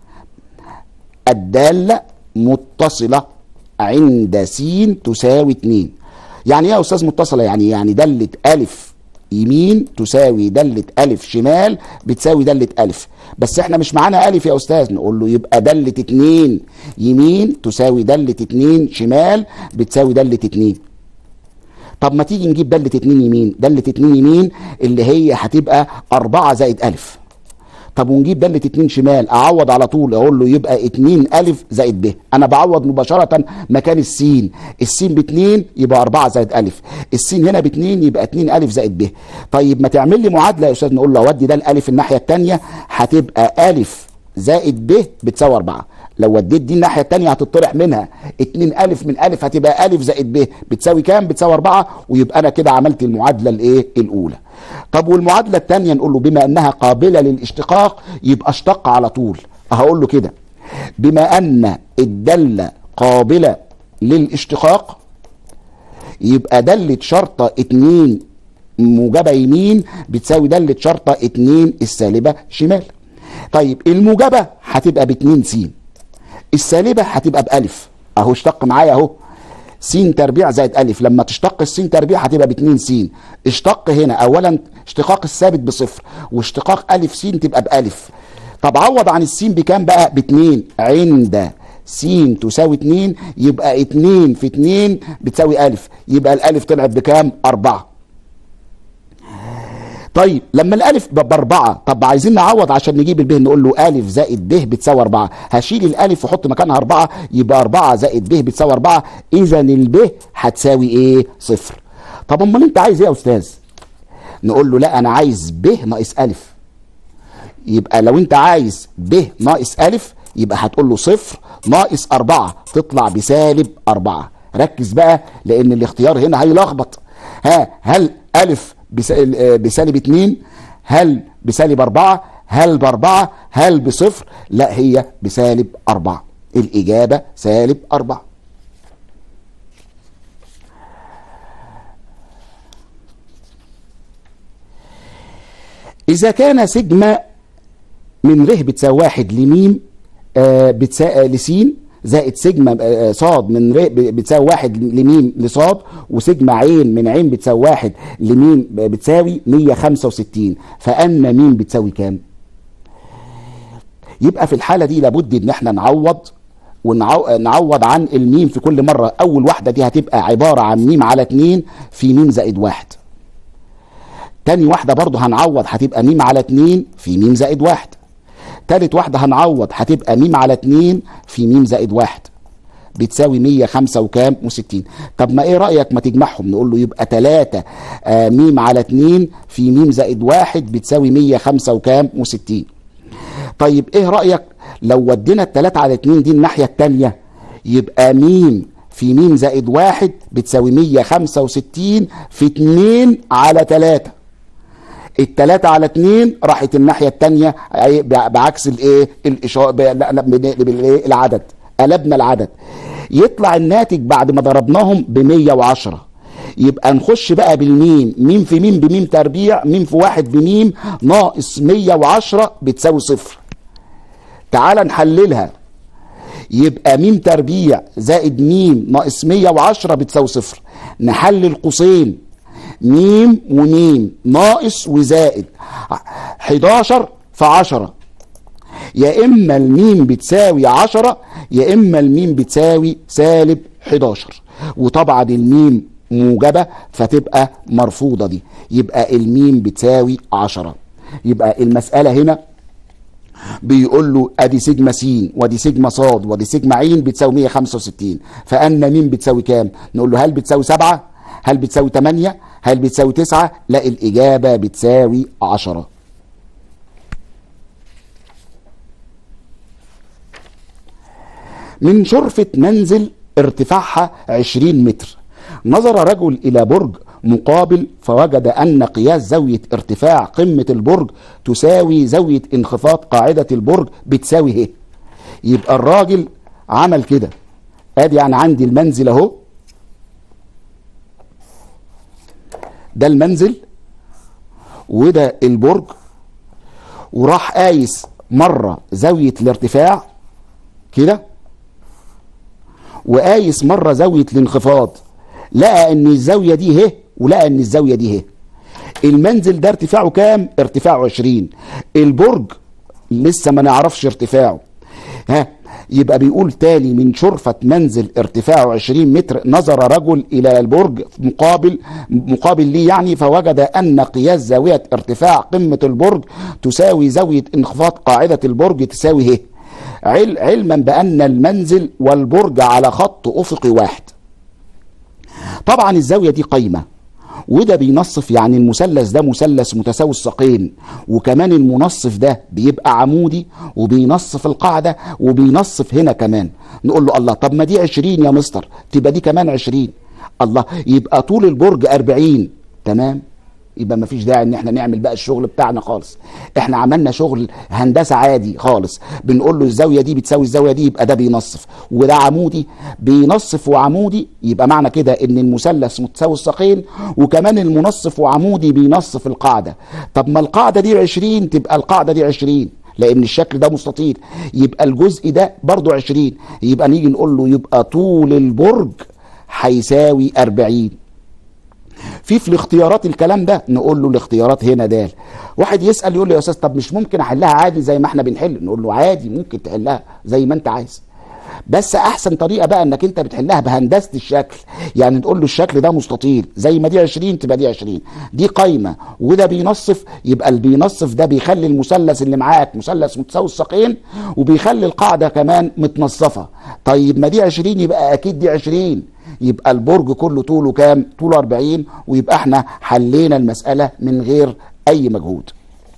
الداله متصله عند س تساوي 2 يعني ايه يا استاذ متصله يعني يعني داله الف يمين تساوي دالة ألف شمال بتساوي دالة ألف بس احنا مش معانا ألف يا أستاذ نقول له يبقى دالة اتنين يمين تساوي دالة اتنين شمال بتساوي دالة اتنين طب ما تيجي نجيب دالة اتنين يمين دالة اتنين يمين اللي هي هتبقى أربعة زائد ألف طب ونجيب دالة اتنين شمال أعوض على طول أقول له يبقى اتنين ألف زائد ب أنا بعوض مباشرة مكان السين السين باتنين يبقى أربعة زائد ألف السين هنا باتنين يبقى اتنين ألف زائد ب طيب ما تعمل لي معادلة يا أستاذ نقول له ودي ده الألف الناحية التانية هتبقى ألف زائد ب بتساوي أربعة لو وديت دي الناحيه الثانيه هتطرح منها 2 الف من الف هتبقى الف زائد ب بتساوي كام بتساوي 4 ويبقى انا كده عملت المعادله الايه الاولى طب والمعادله الثانيه نقول له بما انها قابله للاشتقاق يبقى اشتق على طول هقول له كده بما ان الداله قابله للاشتقاق يبقى داله شرطه 2 موجبه يمين بتساوي داله شرطه 2 السالبه شمال طيب الموجبه هتبقى ب 2 س السالبه هتبقى بالف اهو اشتق معايا اهو س تربيع زائد الف لما تشتق السين تربيع هتبقى ب 2 س اشتق هنا اولا اشتقاق الثابت بصفر واشتقاق الف س تبقى بالف طب عوض عن السين بكام بقى ب 2 عند س تساوي 2 يبقى 2 في 2 بتساوي الف يبقى الالف طلعت بكام 4 طيب لما الالف باربعه طب عايزين نعوض عشان نجيب الب نقول له الف زائد ب بتساوي اربعه هشيل الالف واحط مكانها اربعه يبقى اربعه زائد ب بتساوي اربعه اذا الب هتساوي ايه؟ صفر. طب امال انت عايز ايه يا استاذ؟ نقول له لا انا عايز ب ناقص الف. يبقى لو انت عايز ب ناقص الف يبقى هتقول له صفر ناقص اربعه تطلع بسالب اربعه. ركز بقى لان الاختيار هنا هيلخبط. ها هل الف بسالب 2 هل بسالب 4 هل بأربعة هل بصفر لا هي بسالب 4 الإجابة سالب 4 إذا كان سيجما من ر بتساوي واحد لميم آه بتساوي لسين زائد سيجما صاد من ر بتساوي واحد لميم لصاد وسيجما عين من عين بتساوي واحد لميم بتساوي 165 فأن ميم بتساوي كام؟ يبقى في الحالة دي لابد إن احنا نعوض ونعوض عن الميم في كل مرة أول واحدة دي هتبقى عبارة عن ميم على 2 في ميم زائد واحد تاني واحدة برضه هنعوض هتبقى ميم على 2 في ميم زائد واحد تالت واحدة هنعوض هتبقى ميم على 2 في ميم زائد واحد بتساوي 105 وكام و60 طب ما ايه رأيك ما تجمعهم نقول له يبقى 3 آه ميم على 2 في ميم زائد واحد بتساوي 105 وكام و60 طيب ايه رأيك لو ودينا التلاتة على 2 دي الناحية التانية يبقى ميم في ميم زائد واحد بتساوي 165 في 2 على 3 التلاتة على اتنين راحت الناحية التانية بعكس الايه الاشارة بالايه العدد قلبنا العدد يطلع الناتج بعد ما ضربناهم ب 110 يبقى نخش بقى بالميم ميم في ميم بميم تربيع ميم في واحد بميم ناقص 110 بتساوي صفر تعال نحللها يبقى ميم تربيع زائد ميم ناقص 110 بتساوي صفر نحلل قوسين ميم وميم ناقص وزائد 11 في 10 يا اما الميم بتساوي 10 يا اما الميم بتساوي سالب 11 وطبعا الميم موجبة فتبقى مرفوضة دي يبقى الميم بتساوي عشرة يبقى المسألة هنا بيقول له ادي سيجما س ودي سيجما ص ودي سيجما ع بتساوي 165 فان مين بتساوي كام نقول له هل بتساوي 7 هل بتساوي 8 هل بتساوي 9 لا الاجابه بتساوي 10 من شرفة منزل ارتفاعها 20 متر نظر رجل إلى برج مقابل فوجد أن قياس زاوية ارتفاع قمة البرج تساوي زاوية انخفاض قاعدة البرج بتساوي ه يبقى الراجل عمل كده ادي يعني عندي المنزل اهو ده المنزل وده البرج وراح قايس مرة زاوية الارتفاع كده وقايس مرة زاوية الانخفاض لقى ان الزاوية دي ه ولقى ان الزاوية دي ه المنزل ده ارتفاعه كام ارتفاعه 20 البرج لسه ما نعرفش ارتفاعه ها يبقى بيقول تالي من شرفة منزل ارتفاعه 20 متر نظر رجل إلى البرج مقابل مقابل ليه يعني فوجد أن قياس زاوية ارتفاع قمة البرج تساوي زاوية انخفاض قاعدة البرج تساوي ه عل علما بأن المنزل والبرج على خط أفقي واحد طبعا الزاوية دي قايمة وده بينصف يعني المثلث ده مثلث متساوي الساقين وكمان المنصف ده بيبقى عمودي وبينصف القاعدة وبينصف هنا كمان نقول له الله طب ما دي 20 يا مستر تبقى دي كمان 20 الله يبقى طول البرج 40 تمام يبقى مفيش داعي ان احنا نعمل بقى الشغل بتاعنا خالص احنا عملنا شغل هندسه عادي خالص بنقول له الزاويه دي بتساوي الزاويه دي يبقى ده بينصف وده عمودي بينصف وعمودي يبقى معنى كده ان المثلث متساوي الساقين وكمان المنصف وعمودي بينصف القاعده طب ما القاعده دي 20 تبقى القاعده دي 20 لان الشكل ده مستطيل يبقى الجزء ده برضو 20 يبقى نيجي نقول له يبقى طول البرج هيساوي 40 في في الاختيارات الكلام ده نقول له الاختيارات هنا دال واحد يسال يقول لي يا استاذ طب مش ممكن احلها عادي زي ما احنا بنحل نقول له عادي ممكن تحلها زي ما انت عايز بس احسن طريقه بقى انك انت بتحلها بهندسه الشكل يعني تقول له الشكل ده مستطيل زي ما دي 20 تبقى دي 20 دي قايمه وده بينصف يبقى اللي بينصف ده بيخلي المثلث اللي معاك مثلث متساوي الساقين وبيخلي القاعده كمان متنصفه طيب ما دي 20 يبقى اكيد دي 20 يبقى البرج كله طوله كام طوله 40 ويبقى احنا حلينا المساله من غير اي مجهود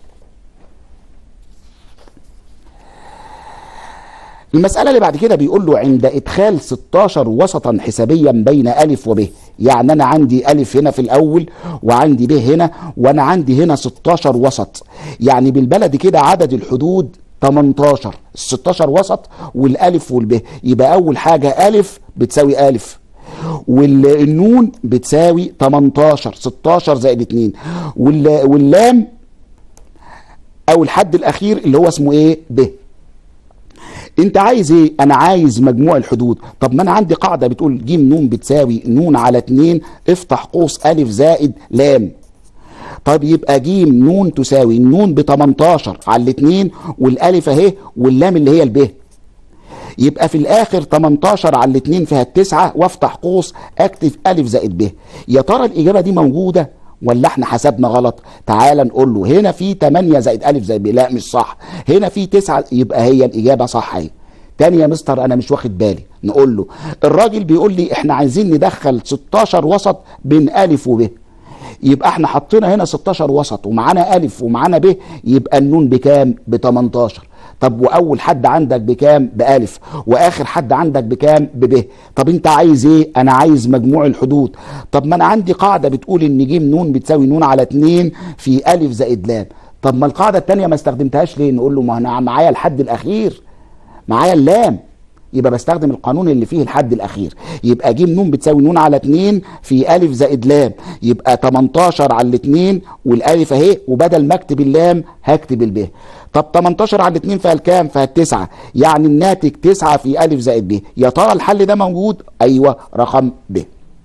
المسألة اللي بعد كده بيقول له عند إدخال 16 وسطا حسابيا بين ألف وب يعني أنا عندي ألف هنا في الأول وعندي ب هنا وأنا عندي هنا 16 وسط يعني بالبلد كده عدد الحدود 18 ال 16 وسط والألف والب يبقى أول حاجة ألف بتساوي ألف والنون بتساوي 18 16 زائد 2 واللام أو الحد الأخير اللي هو اسمه إيه ب انت عايز ايه انا عايز مجموع الحدود طب ما انا عندي قاعده بتقول ج ن بتساوي ن على 2 افتح قوس الف زائد لام طب يبقى ج ن تساوي النون ب 18 على الاثنين والالف اهي واللام اللي هي الب يبقى في الاخر 18 على الاثنين فيها التسعه وافتح قوس اكتب الف زائد ب يا ترى الاجابه دي موجوده ولا احنا حسبنا غلط تعال نقول له هنا في 8 زائد الف زائد ب لا مش صح هنا في 9 يبقى هي الاجابه صح اهي تاني يا مستر انا مش واخد بالي نقول له الراجل بيقول لي احنا عايزين ندخل 16 وسط بين الف وب يبقى احنا حطينا هنا 16 وسط ومعانا الف ومعانا ب يبقى النون بكام ب 18 طب واول حد عندك بكام بالف واخر حد عندك بكام بب طب انت عايز ايه انا عايز مجموع الحدود طب ما انا عندي قاعده بتقول ان ج ن بتساوي ن على 2 في الف زائد لام طب ما القاعده الثانيه ما استخدمتهاش ليه نقول له ما انا معايا الحد الاخير معايا اللام يبقى بستخدم القانون اللي فيه الحد الاخير يبقى ج ن بتساوي ن على 2 في الف زائد لام يبقى 18 على 2 والالف اهي وبدل ما اكتب اللام هكتب الب طب 18 على 2 فيها الكام فيها التسعة يعني الناتج 9 في الف زائد ب يا ترى الحل ده موجود ايوه رقم ب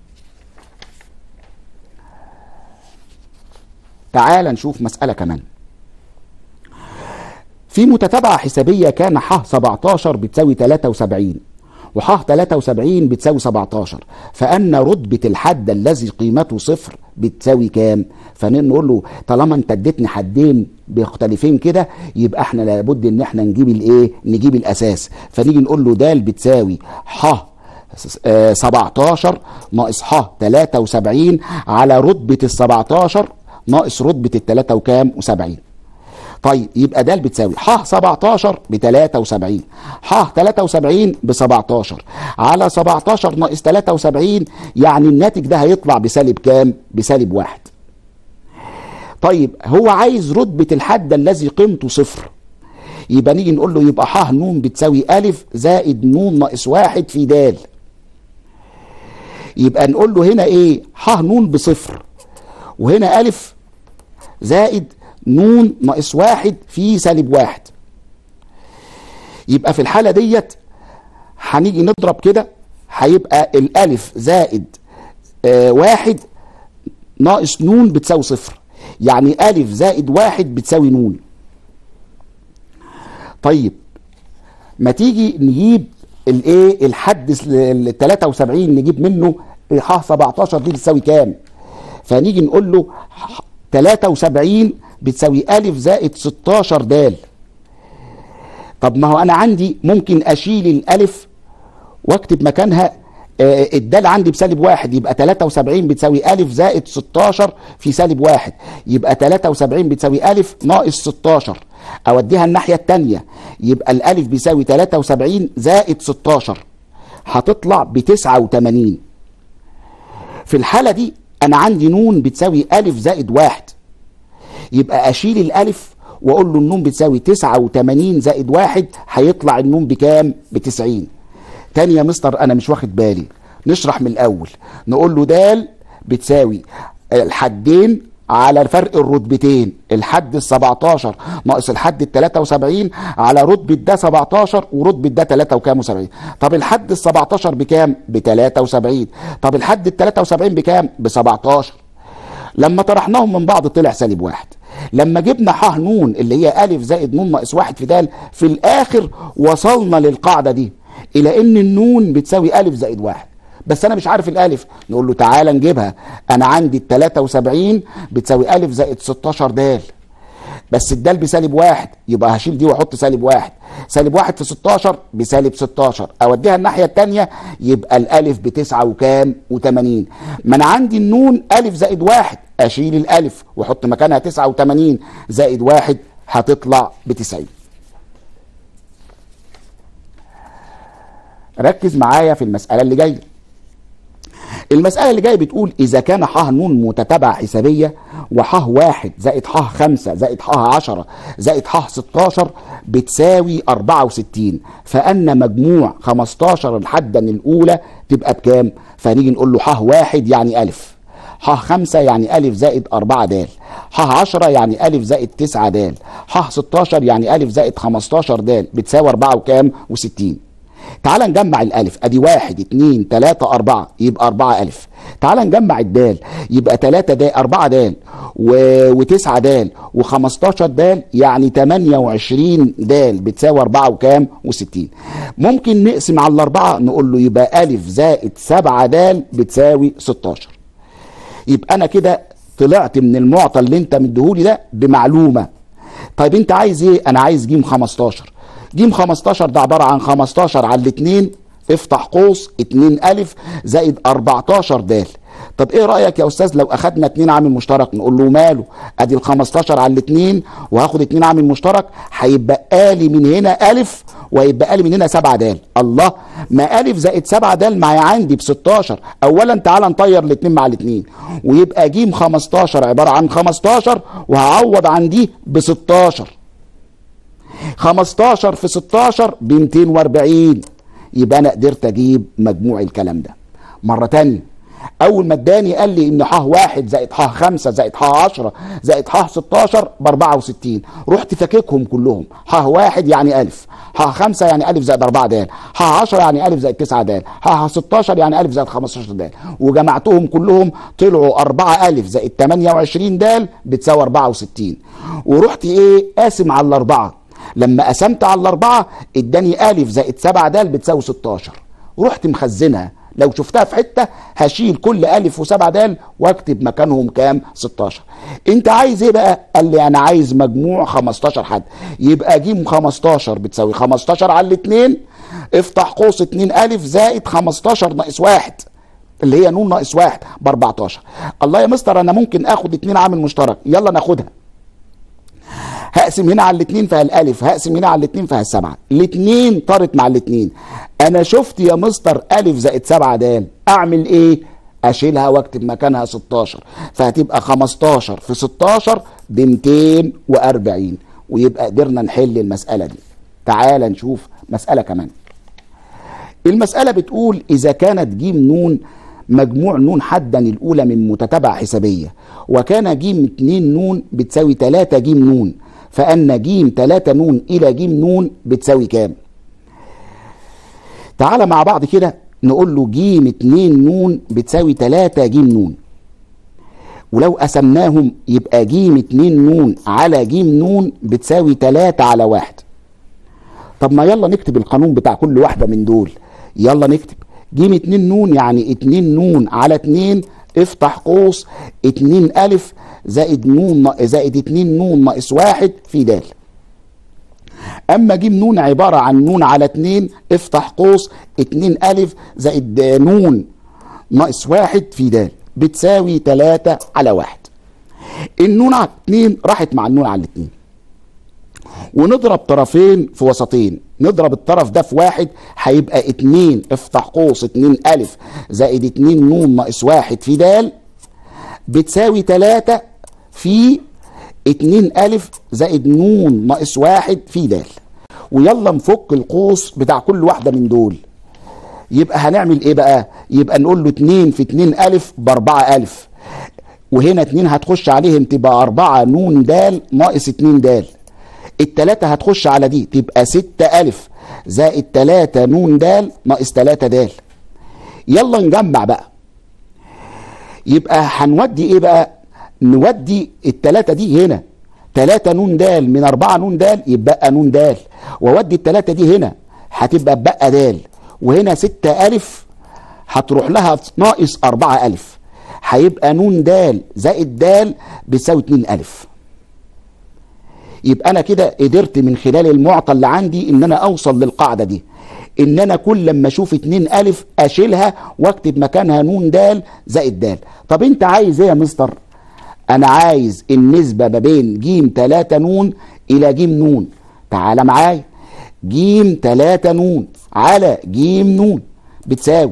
تعال نشوف مسألة كمان في متتابعة حسابية كان ح 17 بتساوي 73 وح 73 بتساوي 17 فان رتبه الحد الذي قيمته صفر بتساوي كام فنقول له طالما انت اديتني حدين مختلفين كده يبقى احنا لابد ان احنا نجيب الايه نجيب الاساس فنيجي نقول له د بتساوي ح آه، 17 ناقص ح 73 على رتبه ال 17 ناقص رتبه ال 3 وكام و70 طيب يبقى د بتساوي ح 17 ب 73 ح 73 ب 17 على 17 ناقص 73 يعني الناتج ده هيطلع بسالب كام؟ بسالب واحد. طيب هو عايز رتبة الحد الذي قيمته صفر. يبقى نيجي نقول له يبقى ح ن بتساوي أ زائد ن ناقص واحد في د. يبقى نقول له هنا ايه؟ ح ن بصفر. وهنا أ زائد ن ناقص واحد في سالب واحد يبقى في الحالة ديت هنيجي نضرب كده هيبقى الألف زائد آه واحد ناقص ن بتساوي صفر يعني ألف زائد واحد بتساوي ن طيب ما تيجي نجيب الايه الحد ال 73 نجيب منه ح 17 دي بتساوي كام فنيجي نقول له 73 بتساوي أ زائد 16 د طب ما هو أنا عندي ممكن أشيل الألف واكتب مكانها آه الدال عندي بسالب واحد يبقى 73 بتساوي أ زائد 16 في سالب واحد يبقى 73 بتساوي أ ناقص 16 أوديها الناحية التانية يبقى الألف بيساوي 73 زائد 16 هتطلع ب 89 في الحالة دي أنا عندي ن بتساوي أ زائد واحد يبقى اشيل الالف واقول له النون بتساوي 89 زائد واحد هيطلع النون بكام؟ ب 90 تاني يا مستر انا مش واخد بالي نشرح من الاول نقول له د بتساوي الحدين على فرق الرتبتين الحد ال 17 ناقص الحد ال 73 على رتبه ده 17 ورتبه ده 3 وكام و70 طب الحد ال 17 بكام؟ ب 73 طب الحد ال 73 بكام؟ ب 17 لما طرحناهم من بعض طلع سالب واحد لما جبنا ح ن اللي هي أ زائد ن ناقص واحد في د في الآخر وصلنا للقاعدة دي إلى إن النون بتساوي أ زائد واحد بس أنا مش عارف الألف نقول له تعالى نجيبها أنا عندي ال 73 بتساوي أ زائد 16 د بس الدال بسالب واحد يبقى هشيل دي واحط سالب واحد سالب واحد في 16 بسالب 16 اوديها الناحيه الثانيه يبقى الالف بتسعة وكام و80 ما انا عندي النون الف زائد واحد اشيل الالف واحط مكانها 89 زائد واحد هتطلع ب 90 ركز معايا في المساله اللي جايه المسألة اللي جاية بتقول إذا كان ح ن متتابعة حسابية وح واحد زائد ح خمسة زائد ح عشرة زائد ح 16 بتساوي 64 فأن مجموع 15 الحدا الأولى تبقى بكام؟ فنيجي نقول له ح واحد يعني ألف ح خمسة يعني ألف زائد أربعة د ح عشرة يعني ألف زائد تسعة د ح 16 يعني ألف زائد 15 د بتساوي أربعة وكام؟ وستين تعال نجمع الالف ادي واحد اتنين تلاتة اربعة يبقى اربعة الف تعال نجمع الدال يبقى تلاتة دال اربعة دال و... وتسعة دال وخمستاشر دال يعني تمانية وعشرين دال بتساوي اربعة وكام وستين ممكن نقسم على الاربعة نقول له يبقى الف زائد سبعة دال بتساوي ستاشر يبقى انا كده طلعت من المعطى اللي انت مديهولي ده بمعلومة طيب انت عايز ايه انا عايز جيم 15 جيم 15 ده عبارة عن 15 على الاثنين افتح قوس 2 ألف زائد 14 د طب ايه رأيك يا استاذ لو اخدنا 2 عامل مشترك نقول له ماله ادي ال 15 على الاثنين وهاخد 2 عامل مشترك هيبقى لي من هنا ألف وهيبقى لي من هنا 7 د الله ما ألف زائد 7 د معايا عندي ب 16 اولا تعال نطير الاثنين مع الاثنين ويبقى جيم 15 عبارة عن 15 وهعوض عن دي ب 16 15 في 16 ب 240 يبقى انا قدرت اجيب مجموع الكلام ده مره تانية اول ما اداني قال لي ان ح واحد زائد ح خمسة زائد ح 10 زائد ح 16 ب 64 رحت فاككهم كلهم ح واحد يعني الف ح 5 يعني الف زائد 4 د ح 10 يعني الف زائد 9 د ح 16 يعني الف زائد 15 د وجمعتهم كلهم طلعوا 4 الف زائد 28 د بتساوي 64 ورحت ايه قاسم على الاربعه لما قسمت على الاربعه اداني الف زائد 7 د بتساوي 16 رحت مخزنها لو شفتها في حته هشيل كل الف وسبعة دال واكتب مكانهم كام 16 انت عايز ايه بقى قال لي انا عايز مجموع 15 حد يبقى ج 15 بتساوي 15 على الاثنين افتح قوس 2 الف زائد 15 ناقص واحد اللي هي نون ناقص واحد ب 14 الله يا مستر انا ممكن اخد اتنين عامل مشترك يلا ناخدها هقسم هنا على الاثنين فيها الالف هقسم هنا على الاثنين فيها السبعه الاثنين طارت مع الاثنين انا شفت يا مستر الف زائد سبعة دال اعمل ايه اشيلها واكتب مكانها 16 فهتبقى 15 في 16 ب 240 ويبقى قدرنا نحل المساله دي تعال نشوف مساله كمان المساله بتقول اذا كانت ج ن مجموع نون حدا الاولى من متتابعه حسابيه وكان ج 2 ن بتساوي 3 ج ن فان ج 3 ن الى ج ن بتساوي كام تعالى مع بعض كده نقول له ج 2 ن بتساوي 3 ج ن ولو قسمناهم يبقى ج 2 ن على ج ن بتساوي 3 على 1 طب ما يلا نكتب القانون بتاع كل واحده من دول يلا نكتب ج 2 ن يعني 2 ن على 2 افتح قوس 2 الف زائد ن زائد 2 ن ناقص 1 في د اما ج ن عباره عن ن على 2 افتح قوس 2 الف زائد ن ناقص 1 في د بتساوي 3 على 1 النون على 2 راحت مع النون على 2 ونضرب طرفين في وسطين نضرب الطرف ده في واحد هيبقى اتنين افتح قوس اتنين الف زائد اتنين نون ناقص واحد في دال بتساوي تلاتة في اتنين الف زائد نون ناقص واحد في دال ويلا نفك القوس بتاع كل واحدة من دول يبقى هنعمل ايه بقى يبقى نقول له اتنين في اتنين الف باربعة الف وهنا اتنين هتخش عليهم تبقى اربعة نون دال ناقص اتنين دال التلاتة هتخش على دي تبقى ستة ألف زائد تلاتة نون دال ناقص تلاتة دال يلا نجمع بقى يبقى هنودي ايه بقى نودي التلاتة دي هنا تلاتة نون دال من أربعة نون دال يبقى نون دال وودي التلاتة دي هنا هتبقى بقى دال وهنا ستة ألف هتروح لها ناقص أربعة ألف هيبقى نون دال زائد دال بيساوي اتنين ألف يبقى انا كده قدرت من خلال المعطى اللي عندي ان انا اوصل للقاعده دي ان انا كل لما اشوف اتنين الف اشيلها واكتب مكانها نون دال زائد دال طب انت عايز ايه يا مستر انا عايز النسبه ما بين ج 3 نون الى ج نون تعالى معايا ج 3 نون على ج نون بتساوي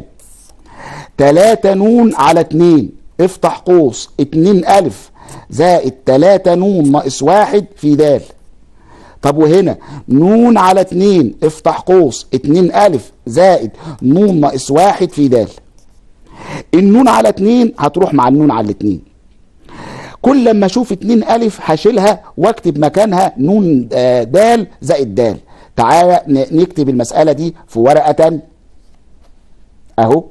3 نون على 2 افتح قوس 2 الف زائد 3 نون ناقص 1 في د طب وهنا نون على 2 افتح قوس 2 الف زائد نون ناقص 1 في د النون على 2 هتروح مع النون على 2 كل لما اشوف 2 الف هشيلها واكتب مكانها نون د زائد د تعالى نكتب المسألة دي في ورقة تانية اهو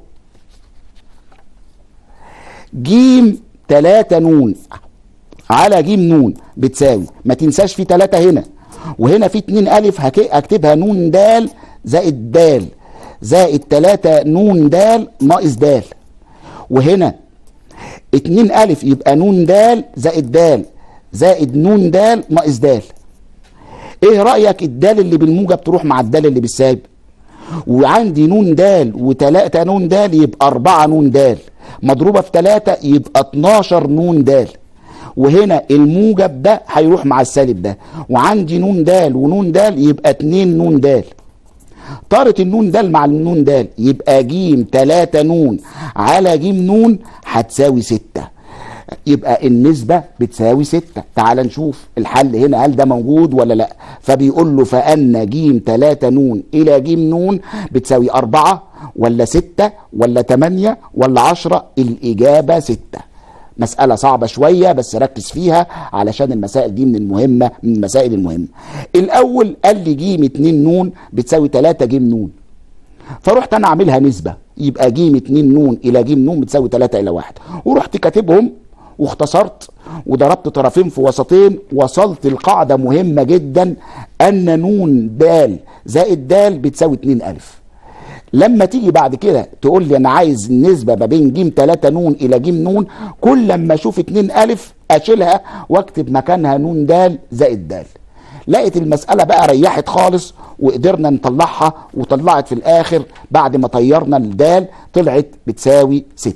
جيم 3 نون على ج نون بتساوي ما تنساش في 3 هنا وهنا في 2 الف هكتبها نون د زائد د زائد 3 نون د ناقص د وهنا 2 الف يبقى نون د زائد د زائد نون د ناقص د ايه رايك الدال اللي بالموجب تروح مع الدال اللي بالسالب وعندي نون د وتلاتة نون د يبقى 4 نون د مضروبه في 3 يبقى 12 نون د وهنا الموجب ده هيروح مع السالب ده وعندي نون دال ونون دال يبقى 2 نون دال طارت النون دال مع النون دال يبقى ج 3 نون على ج نون هتساوي 6 يبقى النسبة بتساوي 6 تعال نشوف الحل هنا هل ده موجود ولا لا فبيقول له فأن ج 3 نون إلى ج نون بتساوي 4 ولا 6 ولا 8 ولا 10 الإجابة 6 مسألة صعبة شوية بس ركز فيها علشان المسائل دي من المهمة من المسائل المهمة الأول قال لي ج 2 نون بتساوي 3 ج نون فرحت أنا أعملها نسبة يبقى ج 2 نون إلى ج نون بتساوي 3 إلى 1 ورحت كاتبهم واختصرت وضربت طرفين في وسطين وصلت القاعدة مهمة جدا أن نون د زائد د بتساوي 2 ألف لما تيجي بعد كده تقول لي انا عايز النسبه ما بين ج 3 نون الى ج نون كل لما اشوف 2 الف اشيلها واكتب مكانها نون د زائد د لقيت المساله بقى ريحت خالص وقدرنا نطلعها وطلعت في الاخر بعد ما طيرنا الدال طلعت بتساوي 6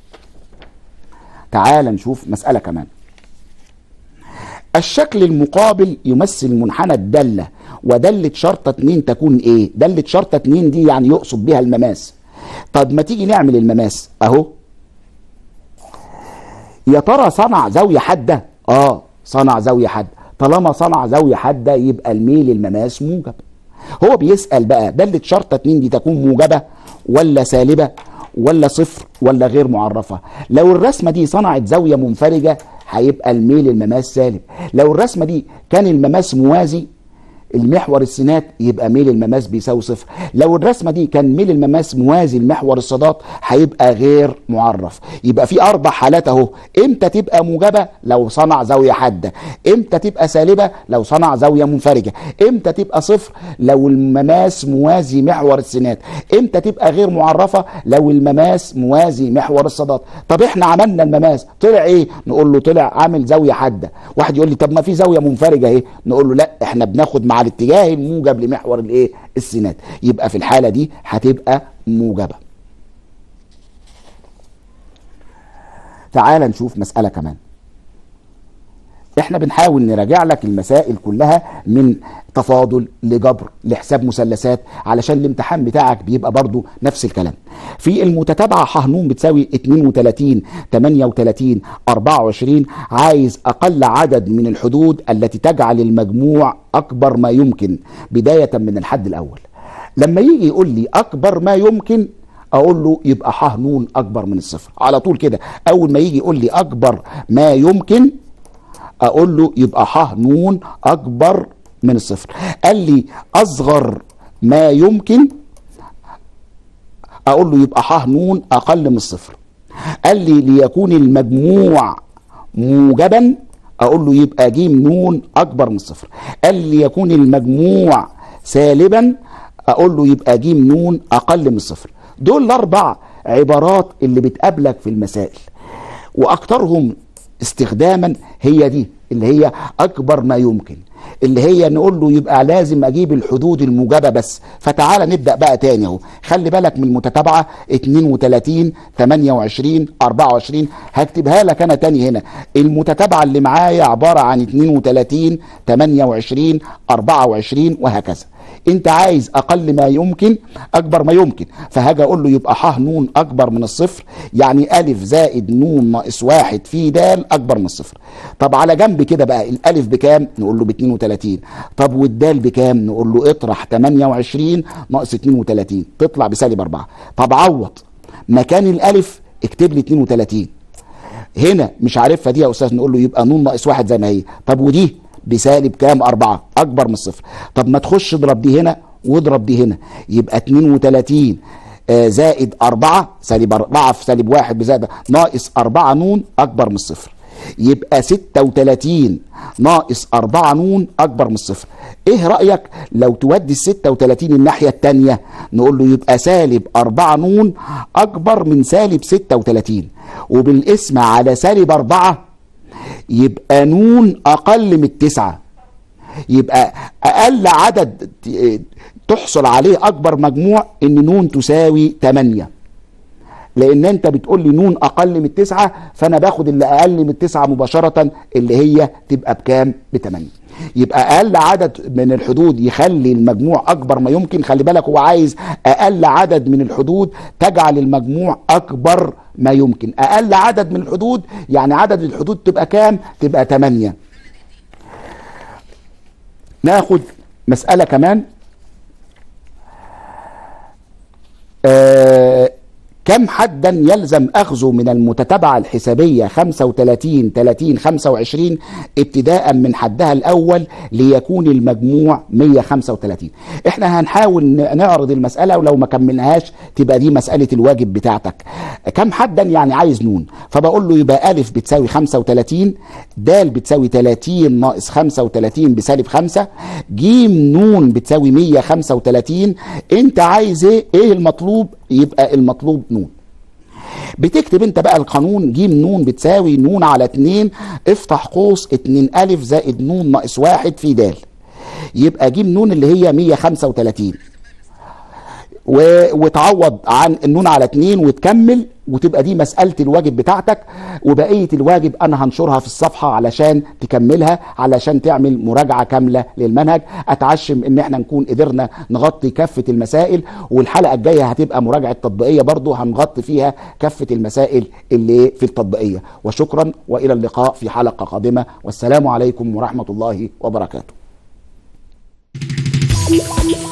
تعال نشوف مساله كمان الشكل المقابل يمثل منحنى الدالة ودالة شرطة اتنين تكون ايه دالة شرطة اتنين دي يعني يقصد بها المماس طب ما تيجي نعمل المماس اهو يا ترى صنع زاوية حادة اه صنع زاوية حادة طالما صنع زاوية حادة يبقى الميل المماس موجب هو بيسأل بقى دالة شرطة اتنين دي تكون موجبة ولا سالبة ولا صفر ولا غير معرفة لو الرسمة دي صنعت زاوية منفرجة هيبقى الميل المماس سالب لو الرسمة دي كان المماس موازي المحور السينات يبقى ميل المماس بيساوي صفر لو الرسمه دي كان ميل المماس موازي لمحور الصادات هيبقى غير معرف يبقى في اربع حالات اهو امتى تبقى موجبه لو صنع زاويه حاده امتى تبقى سالبه لو صنع زاويه منفرجه امتى تبقى صفر لو المماس موازي محور السينات امتى تبقى غير معرفه لو المماس موازي محور الصادات طب احنا عملنا المماس طلع ايه نقول له طلع عامل زاويه حاده واحد يقول لي طب ما في زاويه منفرجه اهي نقول له لا احنا بناخد مع الاتجاه الموجب لمحور الايه السينات يبقى في الحاله دي هتبقى موجبه تعال نشوف مساله كمان احنا بنحاول نراجع لك المسائل كلها من تفاضل لجبر لحساب مثلثات علشان الامتحان بتاعك بيبقى برضو نفس الكلام في المتتابعة ح ن بتساوي 32 38 24 عايز أقل عدد من الحدود التي تجعل المجموع أكبر ما يمكن بداية من الحد الأول لما يجي يقول لي أكبر ما يمكن اقول له يبقى ح ن اكبر من الصفر على طول كده اول ما يجي يقول لي اكبر ما يمكن اقول له يبقى ح ن اكبر من الصفر قال لي اصغر ما يمكن اقول له يبقى ح ن اقل من الصفر قال لي ليكون المجموع موجبا اقول له يبقى ج ن اكبر من الصفر قال لي يكون المجموع سالبا اقول له يبقى ج ن اقل من الصفر دول الاربع عبارات اللي بتقابلك في المسائل واكثرهم استخداما هي دي اللي هي اكبر ما يمكن اللي هي نقول له يبقى لازم اجيب الحدود الموجبه بس فتعالى نبدا بقى تاني اهو خلي بالك من المتتابعه 32 28 24 هكتبها لك انا تاني هنا المتتابعه اللي معايا عباره عن 32 28 24 وهكذا انت عايز اقل ما يمكن اكبر ما يمكن فهاجي اقول له يبقى ح ن اكبر من الصفر يعني الف زائد ن ناقص واحد في د اكبر من الصفر طب على جنب كده بقى الالف بكام نقول له ب 32 طب والدال بكام نقول له اطرح 28 ناقص 32 تطلع بسالب 4 طب عوض مكان الالف اكتب لي 32 هنا مش عارفها دي يا استاذ نقول له يبقى ن ناقص واحد زي ما هي طب ودي بسالب كام أربعة أكبر من الصفر طب ما تخش اضرب دي هنا واضرب دي هنا يبقى 32 آه زائد 4 سالب 4 في سالب 1 بزائد ناقص 4 نون أكبر من الصفر يبقى 36 ناقص 4 نون أكبر من الصفر إيه رأيك لو تودي ال 36 الناحية التانية نقول له يبقى سالب 4 نون أكبر من سالب 36 وبالاسم على سالب 4 يبقى نون اقل من التسعه يبقى اقل عدد تحصل عليه اكبر مجموع ان نون تساوي 8 لان انت بتقول لي نون اقل من التسعه فانا باخد اللي اقل من التسعه مباشره اللي هي تبقى بكام ب 8 يبقى اقل عدد من الحدود يخلي المجموع اكبر ما يمكن خلي بالك هو عايز اقل عدد من الحدود تجعل المجموع اكبر ما يمكن اقل عدد من الحدود يعني عدد الحدود تبقى كام تبقى 8 ناخد مسألة كمان آه كم حدا يلزم اخذه من المتتابعه الحسابيه 35 30 25 ابتداء من حدها الاول ليكون المجموع 135 احنا هنحاول ن- نعرض المساله ولو ما كملناهاش تبقى دي مساله الواجب بتاعتك كم حدا يعني عايز نون فبقول له يبقى الف بتساوي 35 د بتساوي 30 ناقص 35 بسالب 5 ج نون بتساوي 135 انت عايز ايه ايه المطلوب يبقى المطلوب نون بتكتب انت بقى القانون ج نون بتساوي نون على 2 افتح قوس 2 الف زائد نون ناقص 1 في د يبقى ج نون اللي هي 135 و... وتعوض عن النون على 2 وتكمل وتبقى دي مسألة الواجب بتاعتك وبقية الواجب أنا هنشرها في الصفحة علشان تكملها علشان تعمل مراجعة كاملة للمنهج أتعشم إن احنا نكون قدرنا نغطي كافة المسائل والحلقة الجاية هتبقى مراجعة تطبيقية برضو هنغطي فيها كافة المسائل اللي في التطبيقية وشكرا وإلى اللقاء في حلقة قادمة والسلام عليكم ورحمة الله وبركاته